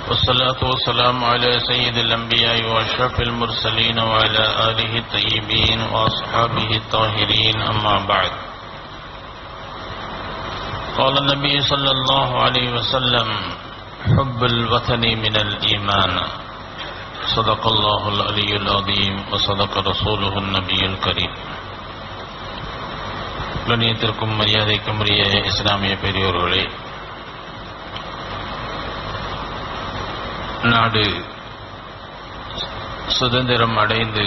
والصلاة والسلام على سيد الأنبياء وأشرف المرسلين وعلى آله الطيبين وأصحابه الطاهرين أما بعد قال النبي صلى الله عليه وسلم حب الوطن من الإيمان صدق الله العلي العظيم وصدق رسوله النبي الكريم கண்ணியத்திற்கும் மரியாதைக்கும் உரிய இஸ்லாமிய பெரியோர்களே நாடு சுதந்திரம் அடைந்து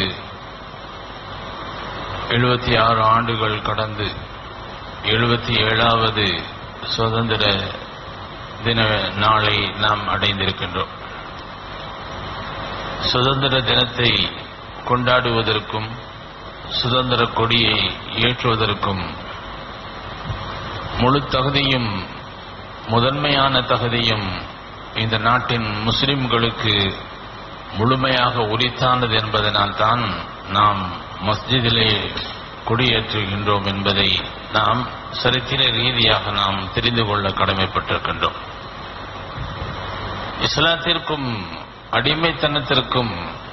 எழுபத்தி ஆறு ஆண்டுகள் கடந்து எழுபத்தி ஏழாவது சுதந்திர தின நாளை நாம் அடைந்திருக்கின்றோம் சுதந்திர தினத்தை கொண்டாடுவதற்கும் சுதந்திர கொடியை ஏற்றுவதற்கும் முழு தகுதியும் முதன்மையான தகுதியும் இந்த நாட்டின் முஸ்லிம்களுக்கு முழுமையாக உரித்தானது என்பதனால் தான் நாம் மஸ்ஜிதிலே கொடியேற்றுகின்றோம் என்பதை நாம் சரித்திர ரீதியாக நாம் தெரிந்து கொள்ள கடமைப்பட்டிருக்கின்றோம் இஸ்லாத்திற்கும் அடிமைத்தனத்திற்கும்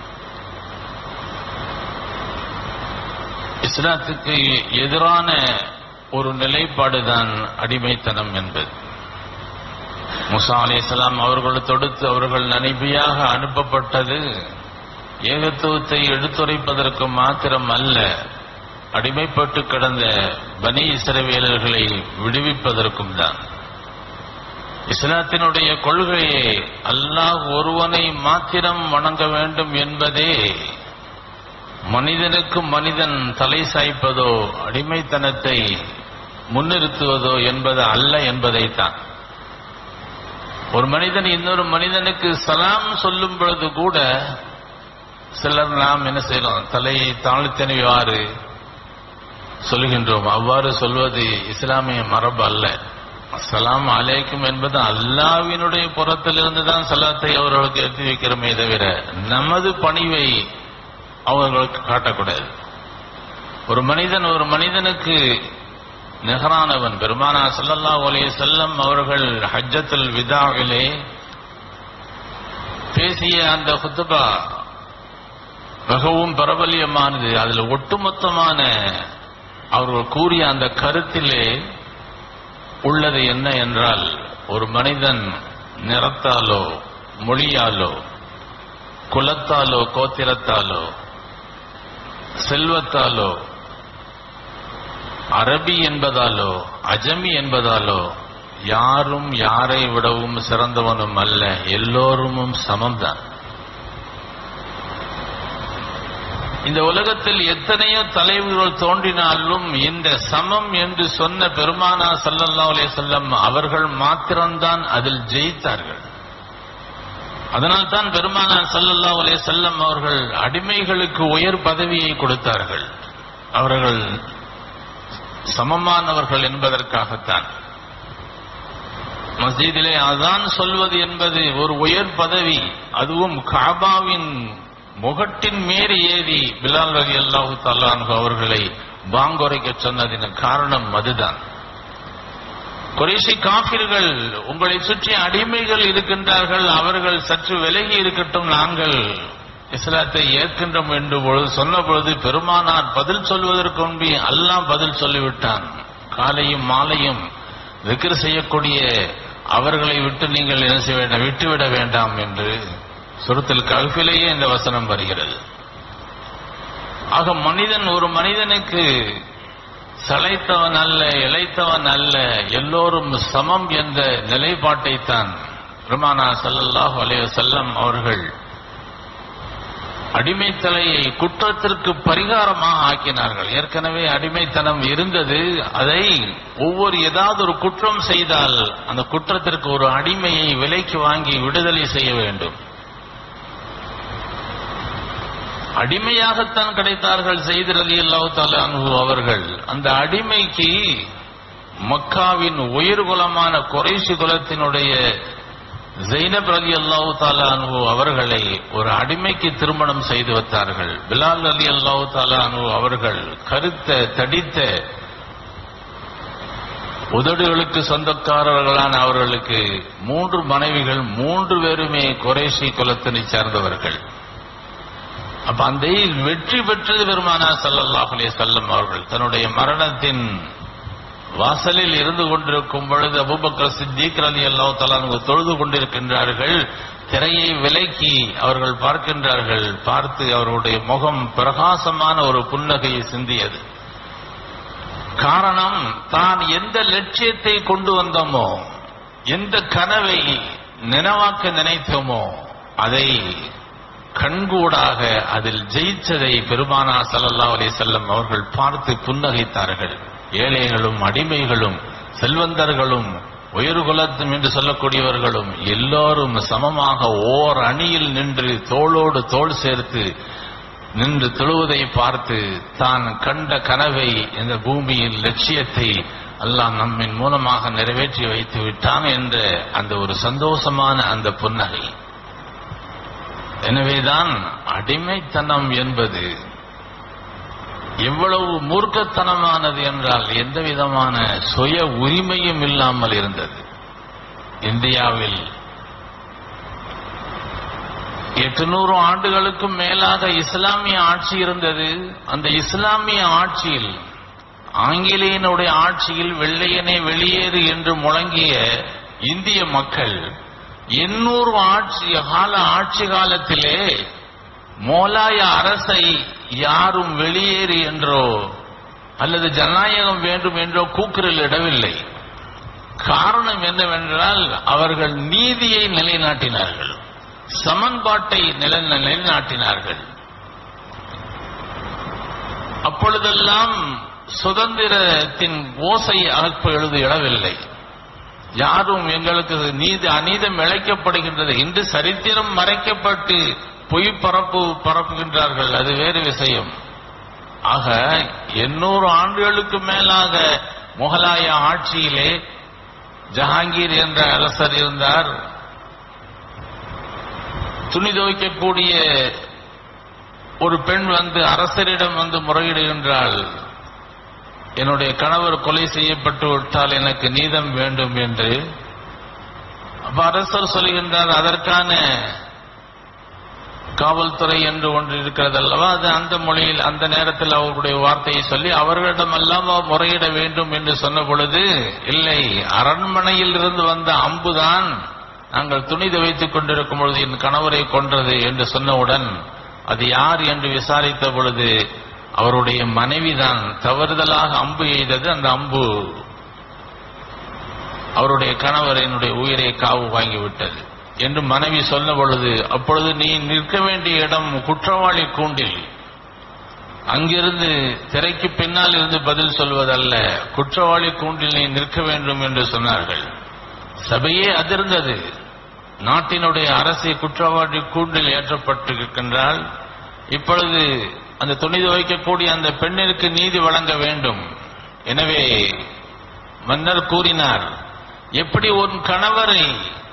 இஸ்லாத்துக்கு எதிரான ஒரு நிலைப்பாடுதான் அடிமைத்தனம் என்பது முசா அலிஸ்லாம் அவர்கள் தொடுத்து அவர்கள் நனிபியாக அனுப்பப்பட்டது ஏகத்துவத்தை எடுத்துரைப்பதற்கு மாத்திரம் அல்ல அடிமைப்பட்டு கிடந்த பனி இஸ்ரவேலர்களை விடுவிப்பதற்கும் தான் இஸ்லாத்தினுடைய கொள்கையே அல்லாஹ் ஒருவனை மாத்திரம் வணங்க வேண்டும் என்பதே மனிதனுக்கு மனிதன் தலை சாய்ப்பதோ அடிமைத்தனத்தை முன்னிறுத்துவதோ என்பது அல்ல என்பதைத்தான் ஒரு மனிதன் இன்னொரு மனிதனுக்கு சலாம் சொல்லும் பொழுது கூட சிலர் நாம் என்ன செய்யலாம் தலையை தாழ்த்தனைவாறு சொல்கின்றோம் அவ்வாறு சொல்வது இஸ்லாமிய மரபு அல்ல சலாம் அலைக்கும் என்பது அல்லாவினுடைய புறத்திலிருந்து தான் சலாத்தை அவர்களுக்கு எடுத்து வைக்கிறோமே தவிர நமது பணிவை அவர்களுக்கு காட்டக்கூடாது ஒரு மனிதன் ஒரு மனிதனுக்கு நிகரானவன் பெருமானா சல்லல்லா ஒலே செல்லம் அவர்கள் ஹஜ்ஜத்துல் விதாவிலே பேசிய அந்த குத்துபா மிகவும் பிரபல்யமானது அதில் ஒட்டுமொத்தமான அவர்கள் கூறிய அந்த கருத்திலே உள்ளது என்ன என்றால் ஒரு மனிதன் நிறத்தாலோ மொழியாலோ குலத்தாலோ கோத்திரத்தாலோ செல்வத்தாலோ அரபி என்பதாலோ அஜமி என்பதாலோ யாரும் யாரை விடவும் சிறந்தவனும் அல்ல எல்லோரும் சமம்தான் இந்த உலகத்தில் எத்தனையோ தலைவர்கள் தோன்றினாலும் இந்த சமம் என்று சொன்ன பெருமானா சல்லல்லா அலே செல்லம் அவர்கள் மாத்திரம்தான் அதில் ஜெயித்தார்கள் அதனால் தான் பெருமானா சல்லல்லா அலே செல்லம் அவர்கள் அடிமைகளுக்கு உயர் பதவியை கொடுத்தார்கள் அவர்கள் சமமானவர்கள் என்பதற்காகத்தான் மஸ்ஜிதிலே அதான் சொல்வது என்பது ஒரு உயர் பதவி அதுவும் காபாவின் முகட்டின் மேறி ஏறி பிலால் ரவி அல்லாஹு தல்லான் அவர்களை பாங்குரைக்க சொன்னதின் காரணம் அதுதான் குறைசி காபிர்கள் உங்களை சுற்றி அடிமைகள் இருக்கின்றார்கள் அவர்கள் சற்று விலகி இருக்கட்டும் நாங்கள் இஸ்லாத்தை ஏற்கின்றோம் என்று பொழுது சொன்ன பொழுது பெருமானார் பதில் சொல்வதற்கு முன்பே அல்லாம் பதில் சொல்லிவிட்டான் காலையும் மாலையும் விக்கிர செய்யக்கூடிய அவர்களை விட்டு நீங்கள் என்ன செய்ய வேண்டாம் விட்டுவிட வேண்டாம் என்று சுருத்தில் கல்பிலேயே இந்த வசனம் வருகிறது ஆக மனிதன் ஒரு மனிதனுக்கு சளைத்தவன் அல்ல இழைத்தவன் அல்ல எல்லோரும் சமம் என்ற நிலைப்பாட்டைத்தான் பெருமானா சல்லல்லாஹு அலைய செல்லம் அவர்கள் அடிமைத்தலையை குற்றத்திற்கு பரிகாரமாக ஆக்கினார்கள் ஏற்கனவே அடிமைத்தனம் இருந்தது அதை ஒவ்வொரு ஏதாவது ஒரு குற்றம் செய்தால் அந்த குற்றத்திற்கு ஒரு அடிமையை விலைக்கு வாங்கி விடுதலை செய்ய வேண்டும் அடிமையாகத்தான் கிடைத்தார்கள் செய்தி அலி அல்லாஹு அவர்கள் அந்த அடிமைக்கு மக்காவின் உயிர்குலமான குறைசி குலத்தினுடைய ஜெயினப் அலி அல்லாஹு தாலானு அவர்களை ஒரு அடிமைக்கு திருமணம் செய்து வைத்தார்கள் பிலால் அலி அல்லாஹு தாலானு அவர்கள் கருத்த தடித்த உதடுகளுக்கு சொந்தக்காரர்களான அவர்களுக்கு மூன்று மனைவிகள் மூன்று பேருமே குறைசி குலத்தினை சேர்ந்தவர்கள் அப்ப அந்த வெற்றி பெற்றது பெருமானா ஸல்லல்லாஹு அலைஹி வஸல்லம் அவர்கள் தன்னுடைய மரணத்தின் வாசலில் இருந்து கொண்டிருக்கும் பொழுது அபூபக்கர் சித்திக் ரலியல்லாஹு தஆலா அன்ஹு தொழுது கொண்டிருக்கின்றார்கள் திரையை விலக்கி அவர்கள் பார்க்கின்றார்கள் பார்த்து அவருடைய முகம் பிரகாசமான ஒரு புன்னகையை சிந்தியது காரணம் தான் எந்த லட்சியத்தை கொண்டு வந்தோமோ எந்த கனவை நினைவாக்க நினைத்தோமோ அதை கண்கூடாக அதில் ஜெயிச்சதை பெருமானா ஸல்லல்லாஹு அலைஹி வஸல்லம் அவர்கள் பார்த்து புன்னகைத்தார்கள் ஏழைகளும் அடிமைகளும் செல்வந்தர்களும் உயர்குலத்தும் என்று சொல்லக்கூடியவர்களும் எல்லோரும் சமமாக ஓர் அணியில் நின்று தோளோடு தோள் சேர்த்து நின்று தொழுவதை பார்த்து தான் கண்ட கனவை இந்த பூமியின் லட்சியத்தை அல்லாஹ் நம்மின் மூலமாக நிறைவேற்றி வைத்து விட்டான் என்ற அந்த ஒரு சந்தோஷமான அந்த புன்னகை எனவேதான் அடிமைத்தனம் என்பது எவ்வளவு மூர்க்கத்தனமானது என்றால் எந்த விதமான சுய உரிமையும் இல்லாமல் இருந்தது இந்தியாவில் எட்டுநூறு ஆண்டுகளுக்கும் மேலாக இஸ்லாமிய ஆட்சி இருந்தது அந்த இஸ்லாமிய ஆட்சியில் ஆங்கிலேயனுடைய ஆட்சியில் வெள்ளையனே வெளியேறு என்று முழங்கிய இந்திய மக்கள் எண்ணூறு ஆட்சி கால ஆட்சி காலத்திலே மோலாய அரசை யாரும் வெளியேறு என்றோ அல்லது ஜனநாயகம் வேண்டும் என்றோ கூக்குரல் இடவில்லை காரணம் என்னவென்றால் அவர்கள் நீதியை நிலைநாட்டினார்கள் சமன்பாட்டை நில நிலைநாட்டினார்கள் அப்பொழுதெல்லாம் சுதந்திரத்தின் ஓசை அகப்பு எழுது இடவில்லை யாரும் எங்களுக்கு நீதி அநீதம் இழைக்கப்படுகின்றது இன்று சரித்திரம் மறைக்கப்பட்டு பொய் பரப்பு பரப்புகின்றார்கள் அது வேறு விஷயம் ஆக எண்ணூறு ஆண்டுகளுக்கு மேலாக முகலாய ஆட்சியிலே ஜஹாங்கீர் என்ற அரசர் இருந்தார் துணி துவைக்கக்கூடிய ஒரு பெண் வந்து அரசரிடம் வந்து முறையிடுகின்றாள் என்னுடைய கணவர் கொலை செய்யப்பட்டு விட்டால் எனக்கு நீதம் வேண்டும் என்று அப்ப அரசர் சொல்கின்றார் அதற்கான காவல்துறை என்று ஒன்று இருக்கிறது அல்லவா அது அந்த மொழியில் அந்த நேரத்தில் அவர்களுடைய வார்த்தையை சொல்லி அவர்களிடம் அல்லவா முறையிட வேண்டும் என்று சொன்ன பொழுது இல்லை அரண்மனையில் இருந்து வந்த அம்புதான் நாங்கள் துணி துவைத்துக் கொண்டிருக்கும் பொழுது என் கணவரை கொன்றது என்று சொன்னவுடன் அது யார் என்று விசாரித்த பொழுது அவருடைய மனைவிதான் தவறுதலாக அம்பு எய்தது அந்த அம்பு அவருடைய கணவர் என்னுடைய உயிரை காவு வாங்கிவிட்டது என்று மனைவி சொன்ன பொழுது அப்பொழுது நீ நிற்க வேண்டிய இடம் குற்றவாளி கூண்டில் அங்கிருந்து திரைக்கு பின்னால் இருந்து பதில் சொல்வதல்ல குற்றவாளி கூண்டில் நீ நிற்க வேண்டும் என்று சொன்னார்கள் சபையே அதிர்ந்தது நாட்டினுடைய அரசை குற்றவாளி கூண்டில் ஏற்றப்பட்டிருக்கின்றால் இப்பொழுது அந்த துணி துவைக்கக்கூடிய அந்த பெண்ணிற்கு நீதி வழங்க வேண்டும் எனவே மன்னர் கூறினார் எப்படி உன் கணவரை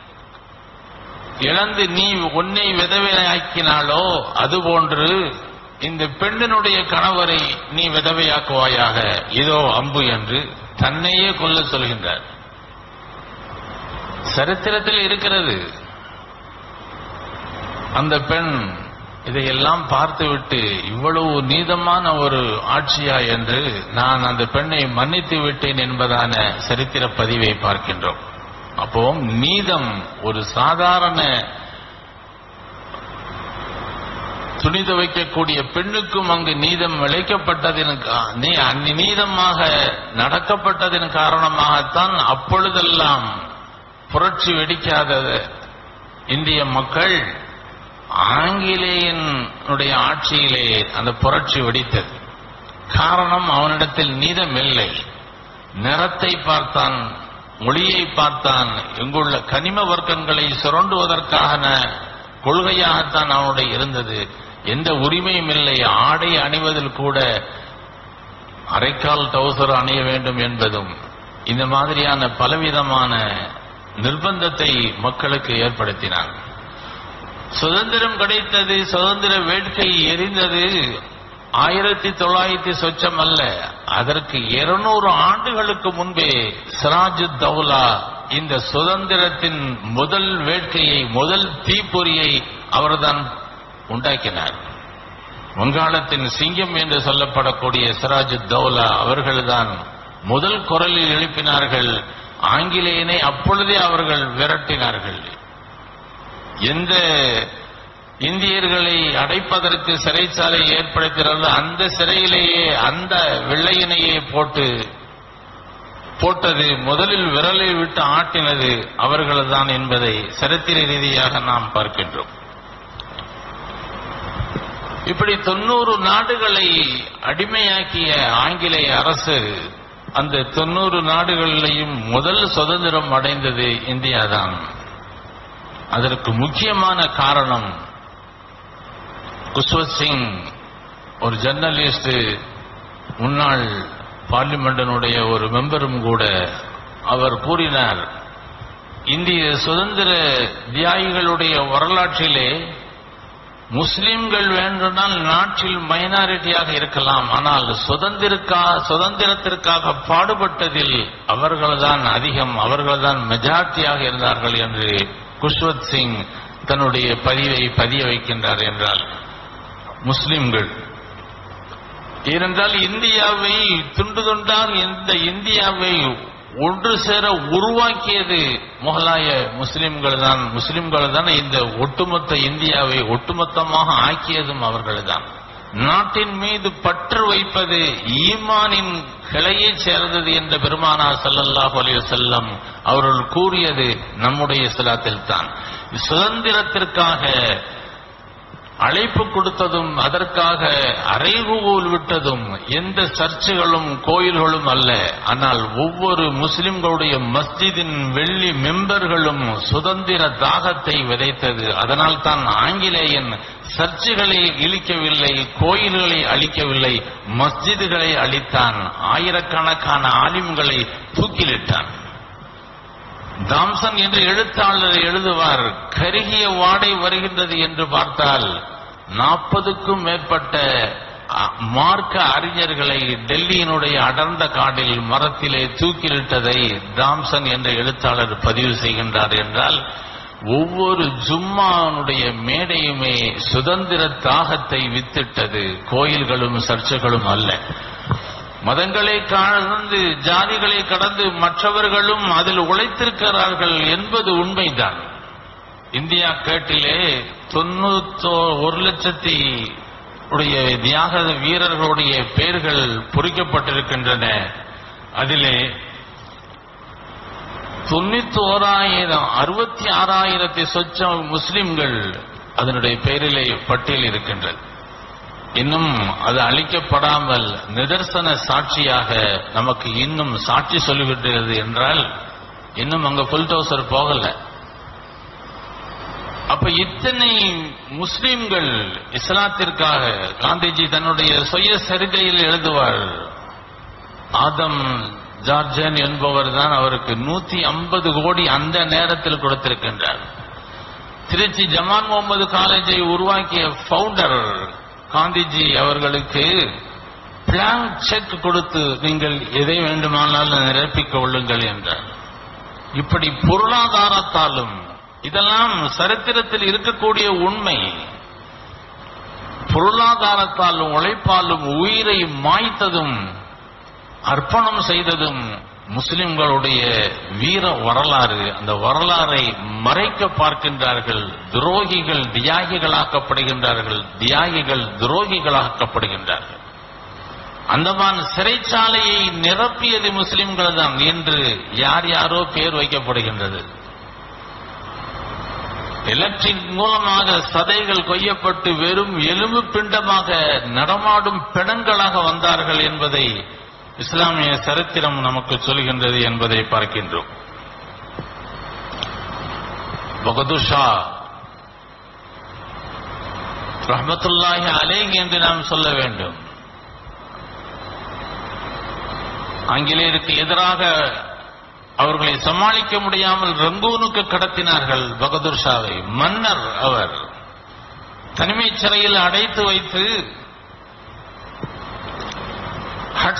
இழந்து நீ உன்னை விதவையாக்கினாலோ அதுபோன்று இந்த பெண்ணினுடைய கணவரை நீ விதவையாக்குவாயாக இதோ அம்பு என்று தன்னையே கொல்ல சொல்கின்றார் சரித்திரத்தில் இருக்கிறது அந்த பெண் இதையெல்லாம் பார்த்துவிட்டு இவ்வளவு நீதமான ஒரு ஆட்சியா என்று நான் அந்த பெண்ணை மன்னித்து விட்டேன் என்பதான சரித்திர பதிவை பார்க்கின்றோம் அப்போ நீதம் ஒரு சாதாரண துணி துவைக்கக்கூடிய பெண்ணுக்கும் அங்கு நீதம் விளைக்கப்பட்டதின் கா- நீ அந்நீதமாக நடக்கப்பட்டதின் காரணமாகத்தான் அப்பொழுதெல்லாம் புரட்சி வெடிக்காத இந்திய மக்கள் ஆங்கிலேயனுடைய ஆட்சியிலே அந்த புரட்சி வெடித்தது காரணம் அவனிடத்தில் நீதம் இல்லை நிறத்தை பார்த்தான் மொழியை பார்த்தான் இங்குள்ள கனிம வர்க்கங்களை சுரண்டுவதற்கான கொள்கையாகத்தான் அவனுடைய இருந்தது எந்த உரிமையும் இல்லை ஆடை அணிவதில் கூட அரைக்கால் டவுசர் அணிய வேண்டும் என்பதும் இந்த மாதிரியான பலவிதமான நிர்பந்தத்தை மக்களுக்கு ஏற்படுத்தினார் சுதந்திரம் கிடைத்தது சுதந்திர வேட்கை எரிந்தது ஆயிரத்தி தொள்ளாயிரத்தி சொச்சம் அல்ல அதற்கு இருநூறு ஆண்டுகளுக்கு முன்பே சிராஜு தௌலா இந்த சுதந்திரத்தின் முதல் வேட்கையை முதல் தீப்பொறியை அவர்தான் உண்டாக்கினார் வங்காளத்தின் சிங்கம் என்று சொல்லப்படக்கூடிய சிராஜு தௌலா அவர்கள்தான் முதல் குரலில் எழுப்பினார்கள் ஆங்கிலேயனை அப்பொழுதே அவர்கள் விரட்டினார்கள் எந்த இந்தியர்களை அடைப்பதற்கு சிறைச்சாலை ஏற்படுத்தினார்களோ அந்த சிறையிலேயே அந்த வெள்ளையினையே போட்டு போட்டது முதலில் விரலை விட்டு ஆட்டினது அவர்கள்தான் என்பதை சரித்திர ரீதியாக நாம் பார்க்கின்றோம் இப்படி தொண்ணூறு நாடுகளை அடிமையாக்கிய ஆங்கிலேய அரசு அந்த தொண்ணூறு நாடுகளிலையும் முதல் சுதந்திரம் அடைந்தது இந்தியாதான் அதற்கு முக்கியமான காரணம் குஷ்வத் சிங் ஒரு ஜர்னலிஸ்ட் முன்னாள் பார்லிமெண்டனுடைய ஒரு மெம்பரும் கூட அவர் கூறினார் இந்திய சுதந்திர தியாகிகளுடைய வரலாற்றிலே முஸ்லிம்கள் வேண்டுமானால் நாட்டில் மைனாரிட்டியாக இருக்கலாம் ஆனால் சுதந்திரக்கா சுதந்திரத்திற்காக பாடுபட்டதில் அவர்கள்தான் அதிகம் அவர்கள்தான் மெஜாரிட்டியாக இருந்தார்கள் என்று குஷ்வத் சிங் தன்னுடைய பதிவை பதிய வைக்கின்றார் என்றால் முஸ்லிம்கள் ஏனென்றால் இந்தியாவை துண்டு துண்டால் இந்த இந்தியாவை ஒன்று சேர உருவாக்கியது முகலாய முஸ்லிம்கள் தான் முஸ்லிம்கள் தான் இந்த ஒட்டுமொத்த இந்தியாவை ஒட்டுமொத்தமாக ஆக்கியதும் அவர்கள் தான் நாட்டின் மீது பற்று வைப்பது ஈமானின் கிளையைச் சேர்ந்தது என்ற பெருமானார் ஸல்லல்லாஹு அலைஹி வஸல்லம் அவர்கள் கூறியது நம்முடைய இஸ்லாத்தில் தான் சுதந்திரத்திற்காக அழைப்பு கொடுத்ததும் அதற்காக அறைகூவல் விட்டதும் எந்த சர்ச்சுகளும் கோயில்களும் அல்ல ஆனால் ஒவ்வொரு முஸ்லிம்களுடைய மஸ்ஜிதின் வெள்ளி மெம்பர்களும் சுதந்திர தாகத்தை விதைத்தது அதனால் தான் ஆங்கிலேயன் சர்ச்சுகளை இழிக்கவில்லை கோயில்களை அழிக்கவில்லை மஸ்ஜிதுகளை அழித்தான் ஆயிரக்கணக்கான ஆலிம்களை தூக்கிலிட்டான் தாம்சன் என்று எழுத்தாளர் எழுதுவார் கருகிய வாடை வருகின்றது என்று பார்த்தால் நாற்பதுக்கும் மேற்பட்ட அ, மார்க்க அறிஞர்களை டெல்லியினுடைய அடர்ந்த காடில் மரத்திலே தூக்கிலிட்டதை தாம்சன் என்ற எழுத்தாளர் பதிவு செய்கின்றார் என்றால் ஒவ்வொரு ஜும்மானுடைய மேடையுமே சுதந்திர தாகத்தை வித்திட்டது கோயில்களும் சர்ச்சைகளும் அல்ல மதங்களை கடந்து ஜாதிகளை கடந்து மற்றவர்களும் அதில் உழைத்திருக்கிறார்கள் என்பது உண்மைதான் இந்தியா கேட்டிலே தொண்ணூத்தோ ஒரு லட்சத்தி உடைய தியாக வீரர்களுடைய பெயர்கள் பொறிக்கப்பட்டிருக்கின்றன அதிலே தொண்ணூத்தி ஓராயிரம் அறுபத்தி ஆறாயிரத்தி சொச்சம் முஸ்லிம்கள் அதனுடைய பெயரிலே பட்டியல் இருக்கின்றது இன்னும் அது அழிக்கப்படாமல் நிதர்சன சாட்சியாக நமக்கு இன்னும் சாட்சி சொல்லுகின்றது என்றால் இன்னும் அங்க புல்டோசர் போகல அப்ப இத்தனை முஸ்லிம்கள் இஸ்லாத்திற்காக காந்திஜி தன்னுடைய சுய சரிதையில் எழுதுவார் ஆதம் ஜார்ஜன் என்பவர் தான் அவருக்கு நூத்தி ஐம்பது கோடி அந்த நேரத்தில் கொடுத்திருக்கின்றார் திருச்சி ஜமான் முகமது காலேஜை உருவாக்கிய ஃபவுண்டர் காந்திஜி அவர்களுக்கு பிளாங்க் செக் கொடுத்து நீங்கள் எதை வேண்டுமானாலும் நிரப்பிக் கொள்ளுங்கள் என்றார் இப்படி பொருளாதாரத்தாலும் இதெல்லாம் சரித்திரத்தில் இருக்கக்கூடிய உண்மை பொருளாதாரத்தாலும் உழைப்பாலும் உயிரை மாய்த்ததும் அர்ப்பணம் செய்ததும் முஸ்லிம்களுடைய வீர வரலாறு அந்த வரலாறை மறைக்க பார்க்கின்றார்கள் துரோகிகள் தியாகிகளாக்கப்படுகின்றார்கள் தியாகிகள் துரோகிகளாக்கப்படுகின்றார்கள் அந்தமான் சிறைச்சாலையை நிரப்பியது முஸ்லிம்கள் தான் என்று யார் யாரோ பேர் வைக்கப்படுகின்றது எலக்ட்ரிக் மூலமாக சதைகள் கொய்யப்பட்டு வெறும் எலும்பு பிண்டமாக நடமாடும் பிணங்களாக வந்தார்கள் என்பதை இஸ்லாமிய சரித்திரம் நமக்கு சொல்கின்றது என்பதை பார்க்கின்றோம் பகதூர் ஷா ரஹமத்துல்லாஹி அலேஹ் என்று நாம் சொல்ல வேண்டும் ஆங்கிலேயருக்கு எதிராக அவர்களை சமாளிக்க முடியாமல் ரங்கூனுக்கு கடத்தினார்கள் பகதூர் ஷாவை மன்னர் அவர் தனிமைச் சிறையில் அடைத்து வைத்து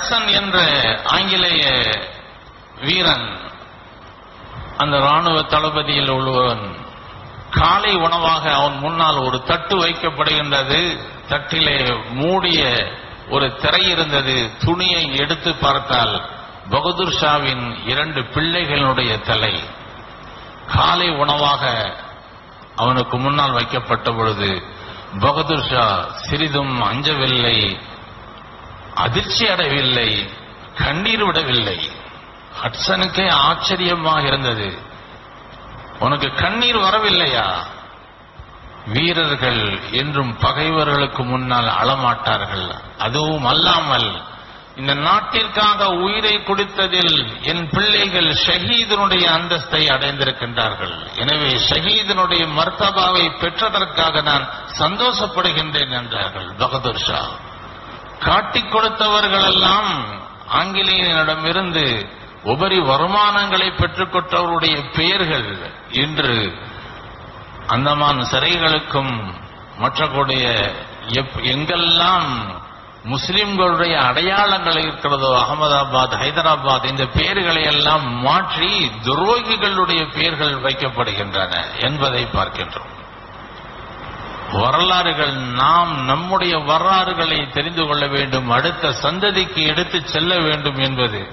ஹட்சன் என்ற ஆங்கிலேய வீரன் அந்த ராணுவ தளபதியில் உள்ளவன் காலை உணவாக அவன் முன்னால் ஒரு தட்டு வைக்கப்படுகின்றது தட்டிலே மூடிய ஒரு திரை இருந்தது துணியை எடுத்து பார்த்தால் பகதூர் ஷாவின் இரண்டு பிள்ளைகளுடைய தலை காலை உணவாக அவனுக்கு முன்னால் வைக்கப்பட்ட பொழுது பகதூர் ஷா சிறிதும் அஞ்சவில்லை அதிர்ச்சி அடையவில்லை கண்ணீர் விடவில்லை ஹட்சனுக்கே ஆச்சரியமாக இருந்தது உனக்கு கண்ணீர் வரவில்லையா வீரர்கள் என்றும் பகைவர்களுக்கு முன்னால் அழமாட்டார்கள் அதுவும் அல்லாமல் இந்த நாட்டிற்காக உயிரை கொடுத்ததில் என் பிள்ளைகள் ஷஹீதனுடைய அந்தஸ்தை அடைந்திருக்கின்றார்கள் எனவே ஷஹீதனுடைய மர்த்தபாவை பெற்றதற்காக நான் சந்தோஷப்படுகின்றேன் என்றார்கள் பகதூர் ஷா காட்டிக் கொடுத்தவர்களெல்லாம் ஆங்கிலேயனிடமிருந்து உபரி வருமானங்களை பெற்றுக்கொண்டவருடைய பெயர்கள் இன்று அந்தமான் சிறைகளுக்கும் மற்றக்கூடிய எப்- எங்கெல்லாம் முஸ்லிம்களுடைய அடையாளங்கள் இருக்கிறதோ அகமதாபாத் ஹைதராபாத் இந்த பெயர்களை எல்லாம் மாற்றி துரோகிகளுடைய பெயர்கள் வைக்கப்படுகின்றன என்பதை பார்க்கின்றோம் வரலாறுகள் நாம் நம்முடைய வரலாறுகளை தெரிந்து கொள்ள வேண்டும் அடுத்த சந்ததிக்கு எடுத்துச் செல்ல வேண்டும் என்பது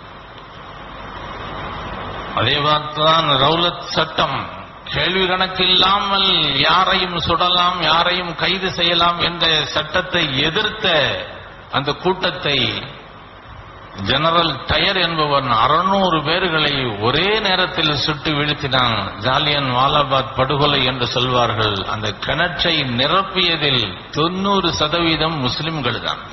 அதே தான் ரவுலத் சட்டம் கேள்வி கணக்கில்லாமல் யாரையும் சுடலாம் யாரையும் கைது செய்யலாம் என்ற சட்டத்தை எதிர்த்த அந்த கூட்டத்தை ஜெனரல் டயர் என்பவன் அறுநூறு பேர்களை ஒரே நேரத்தில் சுட்டு வீழ்த்தினான் ஜாலியன் வாலாபாத் படுகொலை என்று சொல்வார்கள் அந்த கிணற்றை நிரப்பியதில் தொண்ணூறு சதவீதம் முஸ்லிம்கள் தான்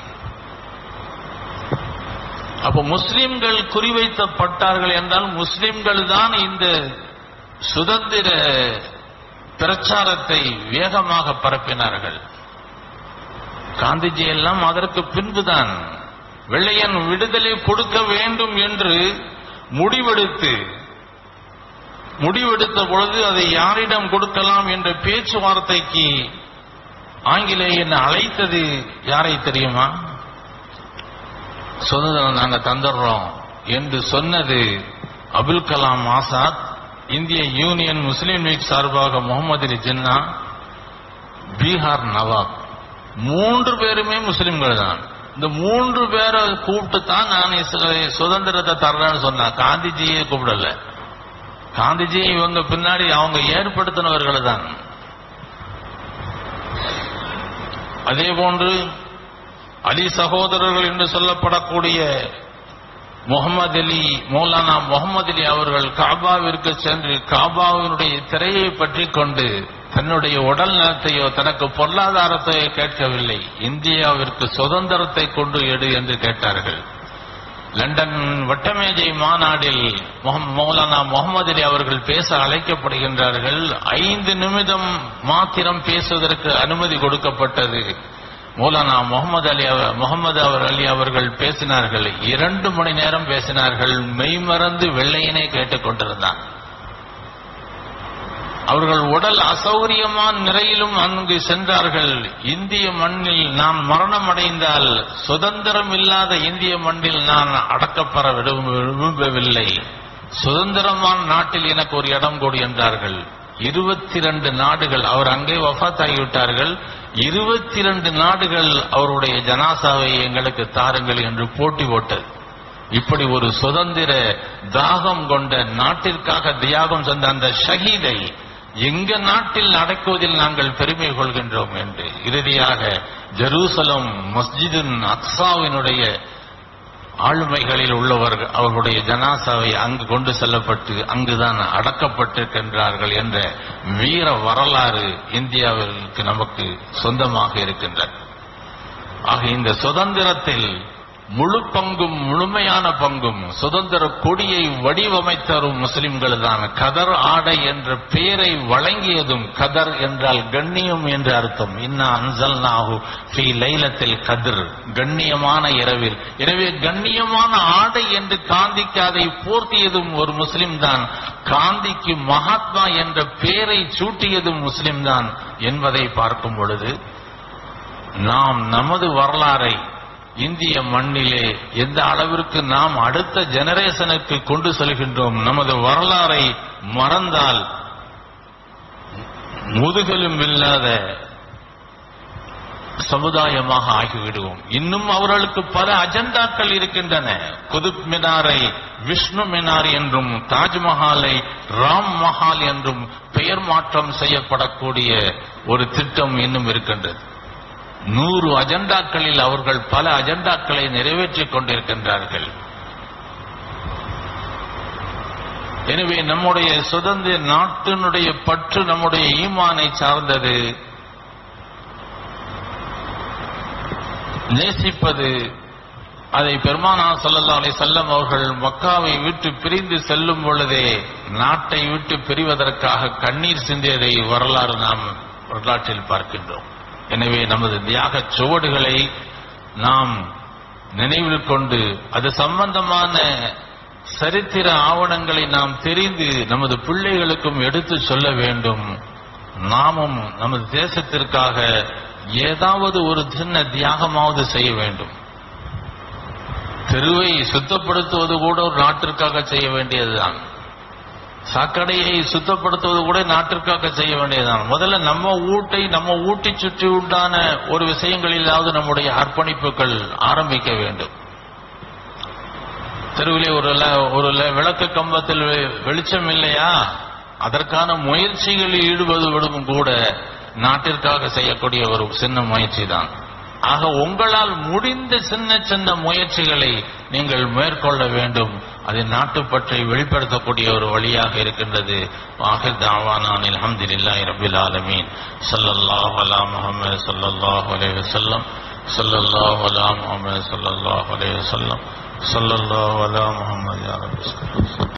அப்ப முஸ்லிம்கள் குறிவைத்தப்பட்டார்கள் என்றால் முஸ்லிம்கள் தான் இந்த சுதந்திர பிரச்சாரத்தை வேகமாக பரப்பினார்கள் காந்திஜி எல்லாம் அதற்கு பின்புதான் வெள்ளையன் விடுதலை கொடுக்க வேண்டும் என்று முடிவெடுத்து முடிவெடுத்த பொழுது அதை யாரிடம் கொடுக்கலாம் என்ற பேச்சுவார்த்தைக்கு ஆங்கிலேயன் அழைத்தது யாரை தெரியுமா சுதந்திரம் நாங்க தந்துடுறோம் என்று சொன்னது அபுல் கலாம் ஆசாத் இந்திய யூனியன் முஸ்லீம் லீக் சார்பாக முகமது அலி ஜின்னா பீகார் நவாப் மூன்று பேருமே முஸ்லிம்கள் தான் இந்த மூன்று பேரை கூப்பிட்டு தான் நான் இஸ்ரே- சுதந்திரத்தை தர்றேன்னு சொன்னேன் காந்திஜியை கூப்பிடல காந்திஜி இவங்க பின்னாடி அவங்க ஏற்படுத்தினவர்கள் தான் அதே போன்று அலி சகோதரர்கள் என்று சொல்லப்படக்கூடிய முகமது அலி மௌலானா முகமது அலி அவர்கள் காபாவிற்கு சென்று காபாவினுடைய திரையை பற்றி கொண்டு தன்னுடைய உடல் நலத்தையோ தனக்கு பொருளாதாரத்தையோ கேட்கவில்லை இந்தியாவிற்கு சுதந்திரத்தை கொண்டு எடு என்று கேட்டார்கள் லண்டன் வட்டமேஜை மாநாடில் முகம்- மௌலானா முகமது அலி அவர்கள் பேச அழைக்கப்படுகின்றார்கள் ஐந்து நிமிடம் மாத்திரம் பேசுவதற்கு அனுமதி கொடுக்கப்பட்டது மௌலானா முகமது அலி அவ- முகமது அவர் அலி அவர்கள் பேசினார்கள் இரண்டு மணி நேரம் பேசினார்கள் மெய்மறந்து வெள்ளையனே கேட்டுக்கொண்டிருந்தான் அவர்கள் உடல் அசௌகரியமான நிலையிலும் அங்கு சென்றார்கள் இந்திய மண்ணில் நான் மரணம் அடைந்தால் சுதந்திரம் இல்லாத இந்திய மண்ணில் நான் அடக்கப்பெற விரும்ப- விரும்பவில்லை சுதந்திரமான நாட்டில் எனக்கு ஒரு இடம் கொடு என்றார்கள் இருபத்தி ரெண்டு நாடுகள் அவர் அங்கே வஃத் ஆகிவிட்டார்கள் இருபத்தி ரெண்டு நாடுகள் அவருடைய ஜனாசாவை எங்களுக்கு தாருங்கள் என்று போட்டி போட்டது இப்படி ஒரு சுதந்திர தாகம் கொண்ட நாட்டிற்காக தியாகம் சென்ற அந்த ஷஹீதை எங்க நாட்டில் அடக்குவதில் நாங்கள் பெருமை கொள்கின்றோம் என்று இறுதியாக ஜெருசலம் மஸ்ஜிதின் அக்ஸாவினுடைய ஆளுமைகளில் உள்ளவர்கள் அவர்களுடைய ஜனாசாவை அங்கு கொண்டு செல்லப்பட்டு அங்குதான் அடக்கப்பட்டிருக்கின்றார்கள் என்ற வீர வரலாறு இந்தியாவிற்கு நமக்கு சொந்தமாக இருக்கின்றது ஆக இந்த சுதந்திரத்தில் முழு பங்கும் முழுமையான பங்கும் சுதந்திர கொடியை வடிவமைத்தரும் முஸ்லிம்கள் தான் கதர் ஆடை என்ற பெயரை வழங்கியதும் கதர் என்றால் கண்ணியம் என்று அர்த்தம் இன்னா அன்சல்நாஹு ஃபீ லைலத்தில் கதிர் கண்ணியமான இரவில் எனவே கண்ணியமான ஆடை என்று காந்திக்கு அதை போர்த்தியதும் ஒரு முஸ்லிம் தான் காந்திக்கு மகாத்மா என்ற பெயரை சூட்டியதும் முஸ்லிம் தான் என்பதை பார்க்கும் பொழுது நாம் நமது வரலாறை இந்திய மண்ணிலே எந்த அளவிற்கு நாம் அடுத்த ஜெனரேஷனுக்கு கொண்டு செல்கின்றோம் நமது வரலாறை மறந்தால் முதுகலும் இல்லாத சமுதாயமாக ஆகிவிடுவோம் இன்னும் அவர்களுக்கு பல அஜெண்டாக்கள் இருக்கின்றன குதுப் மினாரை விஷ்ணு மினார் என்றும் தாஜ்மஹாலை ராம் மஹால் என்றும் பெயர் மாற்றம் செய்யப்படக்கூடிய ஒரு திட்டம் இன்னும் இருக்கின்றது நூறு அஜெண்டாக்களில் அவர்கள் பல அஜெண்டாக்களை நிறைவேற்றிக் கொண்டிருக்கின்றார்கள் எனவே நம்முடைய சுதந்திர நாட்டினுடைய பற்று நம்முடைய ஈமானை சார்ந்தது நேசிப்பது அதை பெருமானா ஸல்லல்லாஹு அலைஹி வஸல்லம் அவர்கள் மக்காவை விட்டு பிரிந்து செல்லும் பொழுதே நாட்டை விட்டு பிரிவதற்காக கண்ணீர் சிந்தியதை வரலாறு நாம் வரலாற்றில் பார்க்கின்றோம் எனவே நமது தியாக சுவடுகளை நாம் நினைவில் கொண்டு அது சம்பந்தமான சரித்திர ஆவணங்களை நாம் தெரிந்து நமது பிள்ளைகளுக்கும் எடுத்து சொல்ல வேண்டும் நாமும் நமது தேசத்திற்காக ஏதாவது ஒரு சின்ன தியாகமாவது செய்ய வேண்டும் தெருவை சுத்தப்படுத்துவது கூட ஒரு நாட்டிற்காக செய்ய வேண்டியதுதான் சாக்கடையை சுத்தப்படுத்துவது கூட நாட்டிற்காக செய்ய வேண்டியதுதான் முதல்ல நம்ம ஊட்டை நம்ம ஊட்டி சுற்றி உண்டான ஒரு விஷயங்களிலாவது நம்முடைய அர்ப்பணிப்புகள் ஆரம்பிக்க வேண்டும் தெருவிலே ஒரு ல- ஒரு ல- விளக்கு கம்பத்தில் வெ- வெளிச்சம் இல்லையா அதற்கான முயற்சிகளில் ஈடுபடுவதும் கூட நாட்டிற்காக செய்யக்கூடிய ஒரு சின்ன முயற்சி தான் ஆக உங்களால் முடிந்த சின்ன சின்ன முயற்சிகளை நீங்கள் மேற்கொள்ள வேண்டும் அது நாட்டுப்பற்றை வெளிப்படுத்தக்கூடிய ஒரு வழியாக இருக்கின்றது வாஹிர் தாவானான் அல்ஹம்துலில்லாஹி ரப்பில் ஆலமீன் ஸல்லல்லாஹு அலா முஹம்மது ஸல்லல்லாஹு அலைஹி வஸல்லம் ஸல்லல்லாஹு அலா முஹம்மது ஸல்லல்லாஹு அலைஹி வஸல்லம் ஸல்லல்லாஹு அலா முஹம்மது யா ரப்பி